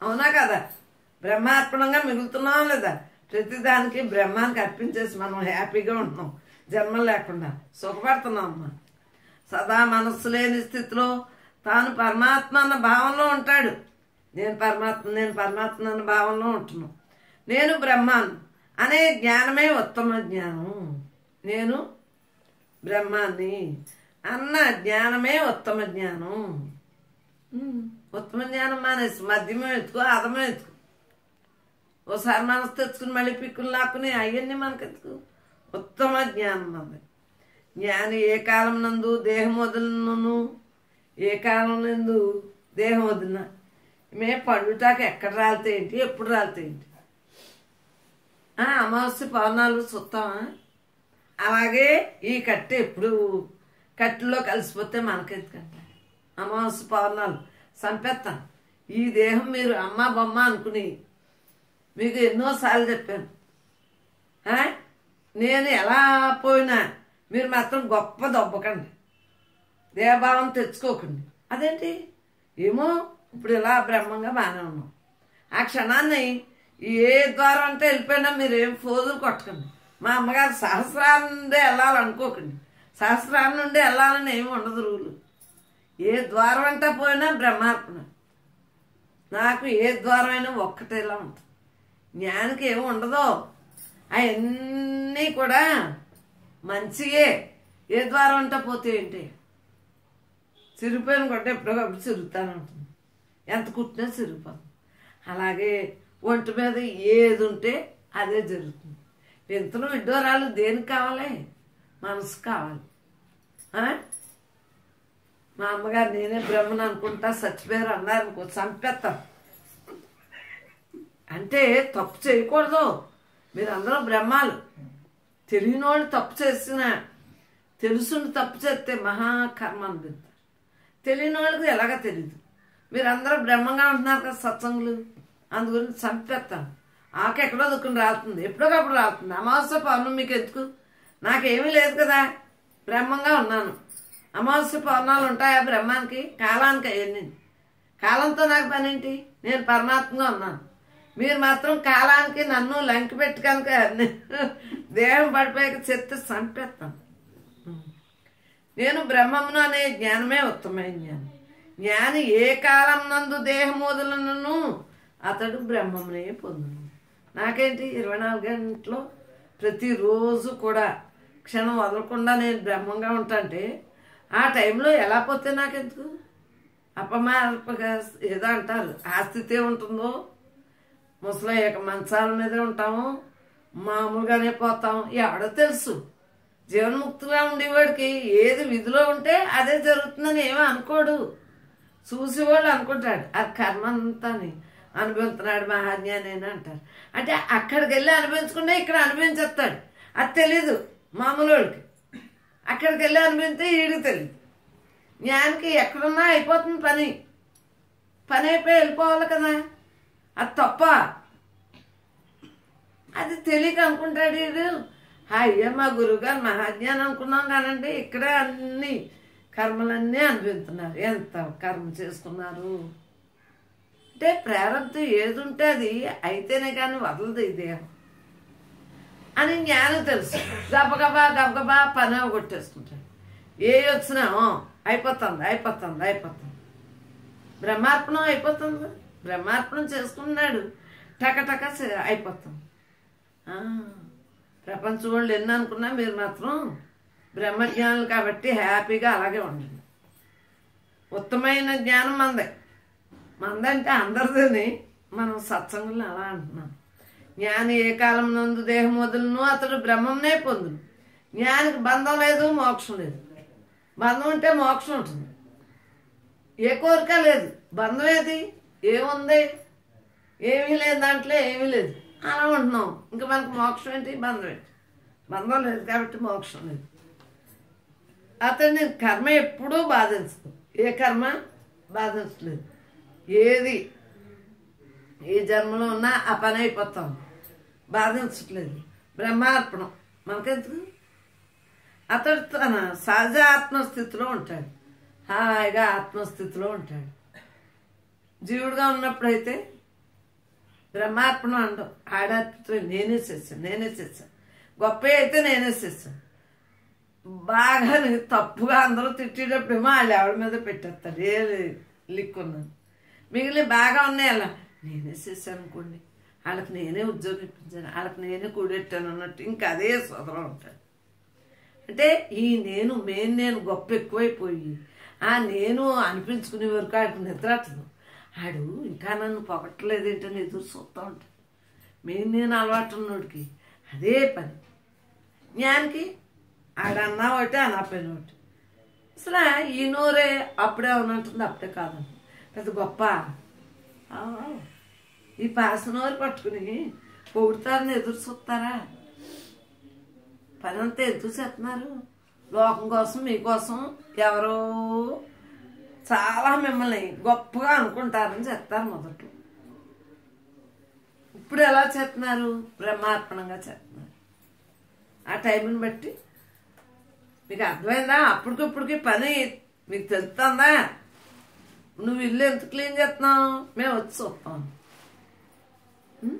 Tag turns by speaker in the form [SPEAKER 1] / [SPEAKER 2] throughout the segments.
[SPEAKER 1] అవునా కదా బ్రహ్మార్పణంగా మిగులుతున్నాం లేదా ప్రతిదానికి బ్రహ్మానికి అర్పించేసి మనం హ్యాపీగా ఉంటున్నాం జన్మ లేకుండా సుఖపడుతున్నాం అమ్మా సదా మనస్సు లేని స్థితిలో తాను పరమాత్మ అన్న భావంలో ఉంటాడు నేను పరమాత్మ నేను పరమాత్మ అన్న భావంలో ఉంటున్నాను నేను బ్రహ్మాను అనే జ్ఞానమే ఉత్తమ జ్ఞానం నేను బ్రహ్మాన్ని అన్న జ్ఞానమే ఉత్తమ జ్ఞానం ఉమ్, ఉత్తమ జ్ఞానం మానేసి మధ్యమే ఎత్తుకో అదమే ఎత్తుకో ఓసారి మనసు తెచ్చుకుని మళ్ళీ పిక్కులు లాక్కుని అవన్నీ మనకెత్తుకు ఉత్తమ జ్ఞానం అది జ్ఞాని ఏ కాలం నందు దేహం వదిలినను ఏ కాలం నందు దేహం వదిలిన మే పండుటాక ఎక్కడ రాలితే ఏంటి ఎప్పుడు రాలితే ఏంటి ఆ, అమావాస్య పవనాలు చూస్తామా అలాగే ఈ కట్టె ఎప్పుడు కట్టెలో కలిసిపోతే మనకెందుకంట అమావాస్య పవనాలు చంపేస్తాం ఈ దేహం మీరు అమ్మ బొమ్మ అనుకుని మీకు ఎన్నోసార్లు చెప్పాను ఆ? నేను ఎలా పోయినా మీరు మాత్రం గొప్ప దొబ్బకండి దేవభావం తెచ్చుకోకండి అదేంటి ఏమో ఇప్పుడు ఇలా బ్రహ్మంగా బాగానే ఉన్నాం ఆ క్షణాన్ని ఏ ద్వారం అంటే వెళ్ళిపోయినా మీరు ఏం ఫోజులు కొట్టకండి మా అమ్మగారు సహస్రాల నుండే వెళ్ళాలనుకోకండి సహస్రాల నుండి వెళ్ళాలని ఏమి ఉండదు రూలు ఏ ద్వారం అంటే పోయినా బ్రహ్మార్పణ నాకు ఏ ద్వారమైనా ఒక్కటేలా ఉంటుంది జ్ఞానికి ఏమి ఉండదు అవన్నీ కూడా మంచియే ఏ ద్వారం అంటే పోతే ఏంటి చిరిగిపోయిన కొట్ట ఎప్పుడోకప్పుడు చిరుగుతానే ఉంటుంది ఎంత కుట్టినా చిరిగిపోతుంది అలాగే ఒంటి మీద ఏది ఉంటే అదే జరుగుతుంది వింతలు విడ్డోరాలు దేనికి కావాలి మనసు కావాలి ఆ? మా అమ్మగారు నేనే బ్రహ్మను అనుకుంటా చచ్చిపోయారు అన్నారు అనుకో చంపేస్తాం అంటే తప్పు చేయకూడదు మీరందరూ బ్రహ్మాలు తెలియని వాళ్ళు తప్పు చేసిన తెలుసుని తప్పు చేస్తే మహాకర్మ అనిపిస్తారు తెలియని వాళ్ళకి ఎలాగ తెలియదు మీరందరూ బ్రహ్మంగా ఉంటున్నారు కదా సత్సంగులు అందు గురించి చంపేస్తాను ఆకు ఎక్కడో దుక్కుని రాలుతుంది ఎప్పుడోకప్పుడు రాలుతుంది అమావాస్య పౌర్ణమి మీకు ఎందుకు నాకేమీ లేదు కదా బ్రహ్మంగా ఉన్నాను అమావాస్య పౌర్ణాలు ఉంటాయా బ్రహ్మానికి కాలానికి అవన్నీ కాలంతో నాకు పని ఏంటి నేను పరమాత్మగా ఉన్నాను మీరు మాత్రం కాలానికి నన్ను లంకి పెట్టి కనుక దేహం పడిపోయాక చెత్త చంపేస్తాను నేను బ్రహ్మమును అనే జ్ఞానమే ఉత్తమైన జ్ఞానం జ్ఞాని ఏ కాలం నందు దేహమోదులను అతడు బ్రహ్మమునే పొందును నాకేంటి ఇరవై నాలుగు గంటలు ప్రతిరోజు కూడా క్షణం వదలకుండా నేను బ్రహ్మంగా ఉంటాంటే ఆ టైంలో ఎలా పోతే నాకెందుకు అపమార్పగా ఏదో అంటారు ఆ స్థితి ఉంటుందో ముసలయ్యాక మంచాల మీదే ఉంటాము మామూలుగానే పోతాం ఎవడో తెలుసు జీవన్ముక్తిగా ఉండేవాడికి ఏది విధిలో ఉంటే అదే జరుగుతుందని ఏమీ అనుకోడు చూసేవాళ్ళు అనుకుంటాడు అది కర్మ అంతాని అనుభవిస్తున్నాడు మహాజ్ఞాని అని అంటారు అంటే అక్కడికి వెళ్ళి అనుభవించుకుంటే ఇక్కడ అనుభవించేస్తాడు అది తెలీదు మామూలు వాడికి అక్కడికి వెళ్ళి అనుభవిస్తే వీడికి తెలియదు జ్ఞానికి ఎక్కడున్నా అయిపోతుంది పని పని అయిపోయి వెళ్ళిపోవాలి కదా అది తప్ప అది తెలియక అనుకుంటాడు వీడు అయ్యా మా గురువుగారు మహాజ్ఞానం అనుకున్నాం కానండి ఇక్కడే అన్ని కర్మలన్నీ అనుభవిస్తున్నారు ఎంత కర్మ చేసుకున్నారు అంటే ప్రారంభం ఏది ఉంటే అది అయితేనే కానీ వదలదు ఈ దేహం అని జ్ఞానం తెలుసు గబగబా గబగబా పని కొట్టేసుకుంటాడు ఏ వచ్చినా "ఆ, అయిపోతుంది అయిపోతుంది అయిపోతుంది బ్రహ్మార్పణం అయిపోతుంది బ్రహ్మార్పణం చేసుకున్నాడు టకటక చే- అయిపోతుంది ఆ, ప్రపంచం వాళ్ళు ఎన్ని అనుకున్నా మీరు మాత్రం బ్రహ్మజ్ఞానులు కాబట్టి హ్యాపీగా అలాగే ఉండండి ఉత్తమైన జ్ఞానం మందే మందంటే అందరిదని మనం సత్సంగులు అలా అంటున్నాం జ్ఞాని ఏ కాలం నందు దేహం వదులును అతడు బ్రహ్మంనే పొందును జ్ఞానికి బంధం లేదు మోక్షం లేదు బంధం ఉంటే మోక్షం ఉంటుంది ఏ కోరిక లేదు బంధం ఏది ఏముంది ఏమీ లేదు దాంట్లో ఏమీ లేదు అలా ఉంటున్నాం ఇంకా మనకు మోక్షం ఏంటి బంధం ఏంటి బంధం లేదు కాబట్టి మోక్షం లేదు అతన్ని కర్మ ఎప్పుడూ బాధించదు ఏ కర్మ బాధించలేదు ఏది ఏ జన్మలో ఉన్నా ఆ పని అయిపోతాం బాధించట్లేదు బ్రహ్మార్పణం మనకెందుకు అతడు తన సహజ ఆత్మస్థితిలో ఉంటాడు హాయిగా ఆత్మస్థితిలో ఉంటాడు జీవుడుగా ఉన్నప్పుడైతే బ్రహ్మార్పణం అండం ఆడార్పణ నేనే చేశాను నేనే చేశాను గొప్ప అయితే నేనే చేశాను బాగా ని- తప్పుగా అందరూ తిట్టేటప్పుడేమో వాళ్ళు ఎవరి మీద పెట్టేస్తారు ఏ లిక్కున్నాను మిగిలిన బాగా ఉన్నాయి అలా నేనే చేశాను అనుకోండి వాళ్ళకి నేనే ఉద్యోగం ఇప్పించాను వాళ్ళకి నేనే కూడెట్టాను అన్నట్టు ఇంకా అదే సోదరం ఉంటాడు అంటే ఈ నేను మేన్ నేను గొప్ప ఎక్కువైపోయి ఆ నేను అనిపించుకునే వరకు ఆడికి నిద్రట్టదు ఆడు ఇంకా నన్ను పొగట్టలేదు ఏంటని ఎదురు చూస్తూ ఉంటాడు మేము నేను అలవాటు ఉన్నోడికి అదే పని జ్ఞానికి ఆడన్నా ఒకటి అనపోయిన ఒకటి అసలు ఈ నోరే అప్పుడే అవునంటుంది అప్పుడే కాదండి పెద్ద గొప్ప ఆ, ఈ పాసనోరు పట్టుకుని పొగుడుతారని ఎదురు చూస్తారా పని అంతా ఎందుకు చేస్తున్నారు లోకం కోసం మీకోసం ఎవరో చాలా మిమ్మల్ని గొప్పగా అనుకుంటారని చెప్తారు మొదట్లో ఇప్పుడు ఎలా చేస్తున్నారు బ్రహ్మార్పణంగా చేస్తున్నారు ఆ టైంని బట్టి మీకు అర్థమైందా అప్పటికిప్పటికి పని మీకు తెలుస్తుందా నువ్వు ఇల్లు ఎంత క్లీన్ చేస్తున్నావు మేము వచ్చి చూస్తాం ఉం?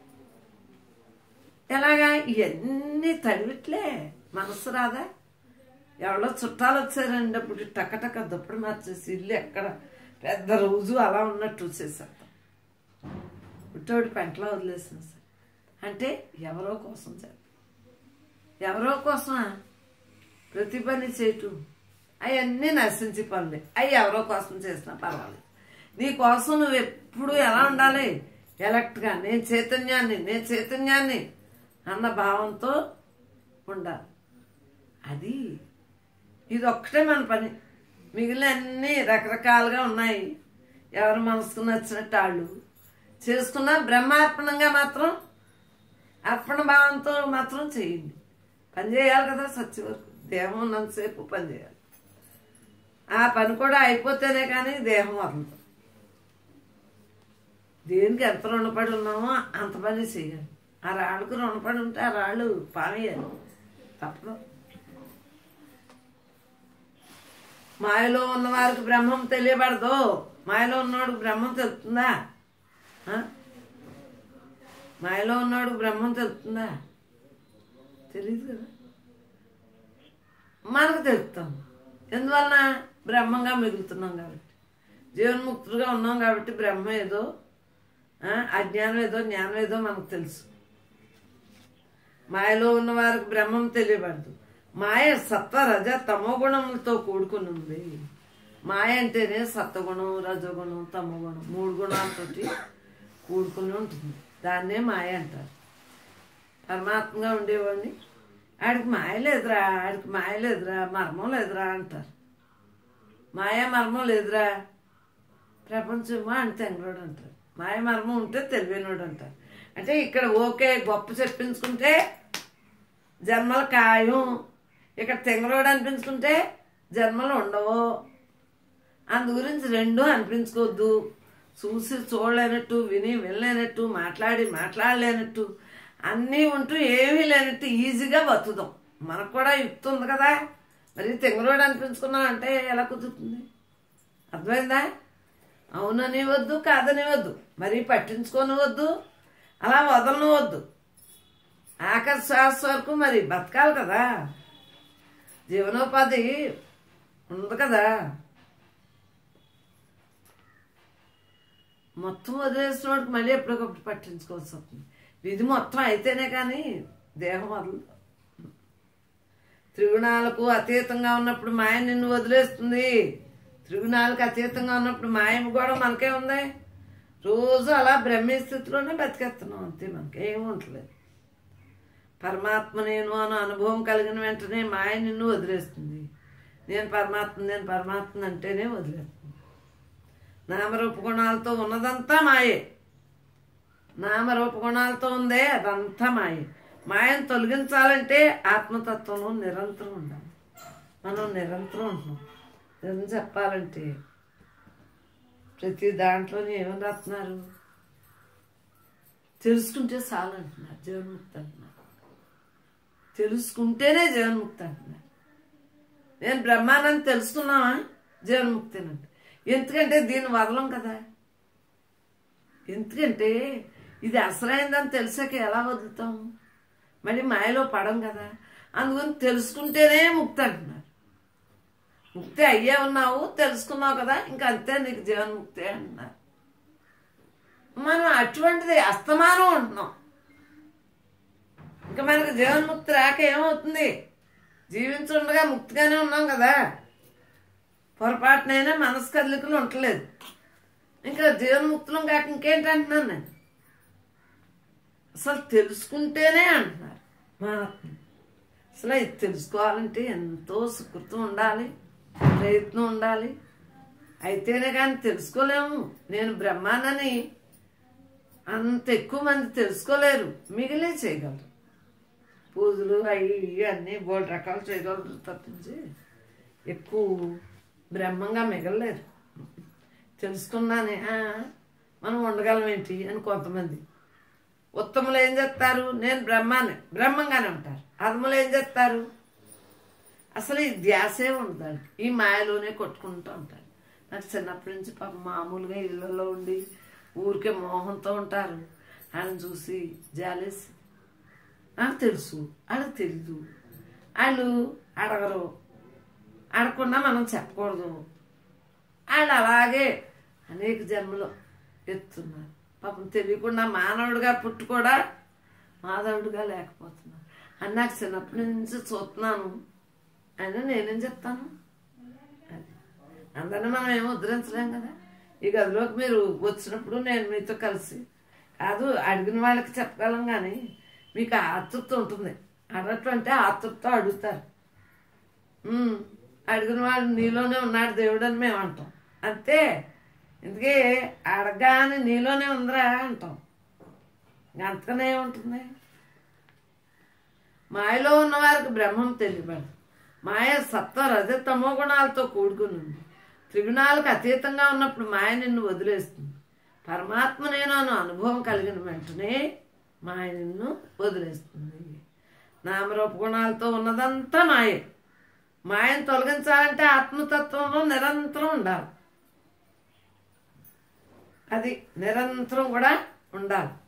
[SPEAKER 1] ఎలాగా ఇవన్నీ తడివిట్లే మనసు రాదా ఎవరో చుట్టాలు వచ్చారండి అప్పుడు టకటక దుప్పటి మార్చేసి ఇల్లు ఎక్కడ పెద్ద రోజు అలా ఉన్నట్టు చూసేసేస్తాం పుట్టోడి పెంటలో వదిలేసిన సార్ అంటే ఎవరో కోసం చేస్తాం ఎవరో కోసమా ప్రతి పని చేయటం అవన్నీ నశించి పనులే అవి ఎవరో కోసం చేసినా పర్వాలేదు నీ కోసం నువ్వు ఎప్పుడు ఎలా ఉండాలి ఎలక్ట్గా నేను చైతన్యాన్ని నేను చైతన్యాన్ని అన్న భావంతో ఉండాలి అది ఇది ఒక్కటే మన పని మిగిలిన అన్నీ రకరకాలుగా ఉన్నాయి ఎవరి మనసుకు నచ్చినట్టు వాళ్ళు చేసుకున్నా బ్రహ్మార్పణంగా మాత్రం అర్పణ భావంతో మాత్రం చేయండి పని చేయాలి కదా సచ్చి వరకు దేహం ఉన్నంతసేపు పని చేయాలి ఆ పని కూడా అయిపోతేనే కానీ దేహం వదలదు దేనికి ఎంత రుణపడి ఉన్నామో అంత పని చేయాలి ఆ రాళ్ళకు రుణపడి ఉంటే ఆ రాళ్ళు పామేయాలి తప్పదు మాయలో ఉన్న వారికి బ్రహ్మం తెలియబడదు మాయలో ఉన్నవాడికి బ్రహ్మం తెలుస్తుందా ఆ? మాయలో ఉన్నవాడికి బ్రహ్మం తెలుస్తుందా తెలియదు కదా మనకు తెలుస్తాం ఎందువలన బ్రహ్మంగా మిగులుతున్నాం కాబట్టి జీవన్ముక్తులుగా ఉన్నాం కాబట్టి బ్రహ్మ ఏదో ఆ, అజ్ఞానం ఏదో జ్ఞానం ఏదో మనకు తెలుసు మాయలో ఉన్న వారికి బ్రహ్మం తెలియబడదు మాయ సత్వ రజ తమో గుణములతో కూడుకుని ఉంది మాయ అంటేనే సత్వగుణం రజగుణం తమోగుణం మూడు గుణాలతోటి కూడుకుని ఉంటుంది దాన్నే మాయ అంటారు పరమాత్మగా ఉండేవాడిని ఆడికి మాయ లేదురా ఆడికి మాయ లేదురా మర్మం లేదురా అంటారు మాయ మర్మం లేదురా ప్రపంచమా అని తెంగరోడు అంటారు మాయ మర్మం ఉంటే తెలివైనోడు అంటారు అంటే ఇక్కడ ఓకే గొప్ప చెప్పించుకుంటే జన్మల ఖాయం ఇక్కడ తెంగరోడు అనిపించుకుంటే జన్మలు ఉండవు అందు గురించి రెండు అనిపించుకోవద్దు చూసి చూడలేనట్టు విని వినలేనట్టు మాట్లాడి మాట్లాడలేనట్టు అన్నీ ఉంటూ ఏమీ లేనట్టు ఈజీగా బతుకుదాం మనకు కూడా యుక్తి ఉంది కదా మరి తెంగరోడు అనిపించుకున్నాం అంటే ఎలా కుదురుతుంది అర్థమైందా అవునని వద్దు కాదని వద్దు మరి పట్టించుకొని వద్దు అలా వదలను వద్దు ఆఖరి శ్వాస వరకు మరి బతకాలి కదా జీవనోపాధి ఉంది కదా మొత్తం వదిలేసినోడికి మళ్ళీ ఎప్పటికప్పుడు పట్టించుకోవాల్సి వస్తుంది విధి మొత్తం అయితేనే కానీ దేహం వదలదు త్రిగుణాలకు అతీతంగా ఉన్నప్పుడు మాయ నిన్ను వదిలేస్తుంది త్రిగుణాలకు అతీతంగా ఉన్నప్పుడు మాయం కూడా మనకే ఉంది రోజు అలా బ్రహ్మీ స్థితిలోనే బతికేస్తున్నాం అంతే మనకి ఏమి ఉండలేదు పరమాత్మ నేను అన్న అనుభవం కలిగిన వెంటనే మాయ నిన్ను వదిలేస్తుంది నేను పరమాత్మ నేను పరమాత్మ అంటేనే వదిలేస్తుంది నామరూప గుణాలతో ఉన్నదంతా మాయే నామరూప గుణాలతో ఉందే అదంతా మాయే మాయను తొలగించాలంటే ఆత్మతత్వంలో నిరంతరం ఉండాలి మనం నిరంతరం ఉంటున్నాం నిజం చెప్పాలంటే ప్రతి దాంట్లోనే ఏమని రాస్తున్నారు తెలుసుకుంటే చాలు అంటున్నారు జీవన్ముక్తి అంటున్నారు తెలుసుకుంటేనే జీవన్ముక్తి అంటున్నారు నేను బ్రహ్మానంద్ తెలుసుకున్నావా జీవన్ముక్తినంటే ఎందుకంటే దీన్ని వదలం కదా ఎందుకంటే ఇది అసలైందని తెలిసాక ఎలా వదులుతాం మళ్ళీ మాయలో పడం కదా అందుకని తెలుసుకుంటేనే ముక్తి అంటున్నారు ముక్తి అయ్యే ఉన్నావు తెలుసుకున్నావు కదా ఇంకా అంతే నీకు జీవన్ముక్తి అంటున్నారు మనం అటువంటిది అస్తమానం ఉంటున్నాం ఇంకా మనకు జీవన్ముక్తి రాక ఏమవుతుంది జీవించుండగా ముక్తిగానే ఉన్నాం కదా పొరపాటునైనా మనసు కదలికలు ఉండలేదు ఇంకా జీవన్ముక్తులం కాక ఇంకేంటంటున్నాను నేను అసలు తెలుసుకుంటేనే అంటున్నారు మహాత్మ అసలు ఇది తెలుసుకోవాలంటే ఎంతో సుకృతం ఉండాలి ప్రయత్నం ఉండాలి అయితేనే కానీ తెలుసుకోలేము నేను బ్రహ్మానని అంత ఎక్కువ మంది తెలుసుకోలేరు మిగిలే చేయగలరు పూజలు అవి ఇవి అన్నీ బోల్డ్ రకాలు చేయగలరు తప్పించి ఎక్కువ బ్రహ్మంగా మిగలలేరు తెలుసుకున్నానే "ఆ, మనం ఉండగలం ఏంటి అని కొంతమంది ఉత్తములు ఏం చేస్తారు నేను బ్రహ్మాన్ని బ్రహ్మంగానే ఉంటారు అధములు ఏం చేస్తారు అసలు ఈ ధ్యాసే ఉండదు ఈ మాయలోనే కొట్టుకుంటూ ఉంటారు నాకు చిన్నప్పటి నుంచి పాప మామూలుగా ఇళ్ళల్లో ఉండి ఊరికే మోహంతో ఉంటారు ఆయన చూసి జాలేసి నాకు తెలుసు వాళ్ళకి తెలీదు వాళ్ళు అడగరు అడగకుండా మనం చెప్పకూడదు వాళ్ళు అలాగే అనేక జన్మలు ఎత్తున్నారు పాపం తెలియకుండా మానవుడిగా పుట్టి కూడా మాధవుడిగా లేకపోతున్నారు అని నాకు చిన్నప్పటి నుంచి చూస్తున్నాను అయినా నేనేం చెప్తాను అది అందరిని మనం ఏమో ఉద్ధరించలేం కదా ఈ గదిలోకి మీరు వచ్చినప్పుడు నేను మీతో కలిసి కాదు అడిగిన వాళ్ళకి చెప్పగలం కానీ మీకు ఆతృత ఉంటుంది అడగటం ఆతృతతో అడుగుతారు ఉమ్, అడిగిన వాడు నీలోనే ఉన్నాడు దేవుడు అని మేము అంటాం అంతే ఇందుకే అడగాని నీలోనే ఉందిరా అంటాం ఇంక అంతకనే ఉంటుంది మాయలో ఉన్న వారికి బ్రహ్మం తెలియబడదు మాయ సత్వ రజ తమో గుణాలతో కూడుకుని ఉంది త్రిగుణాలకు అతీతంగా ఉన్నప్పుడు మాయ నిన్ను వదిలేస్తుంది పరమాత్మ నేను అను అనుభవం కలిగిన వెంటనే మాయ నిన్ను వదిలేస్తుంది నామరూప గుణాలతో ఉన్నదంతా మాయే మాయను తొలగించాలంటే ఆత్మతత్వంలో నిరంతరం ఉండాలి అది నిరంతరం కూడా ఉండాలి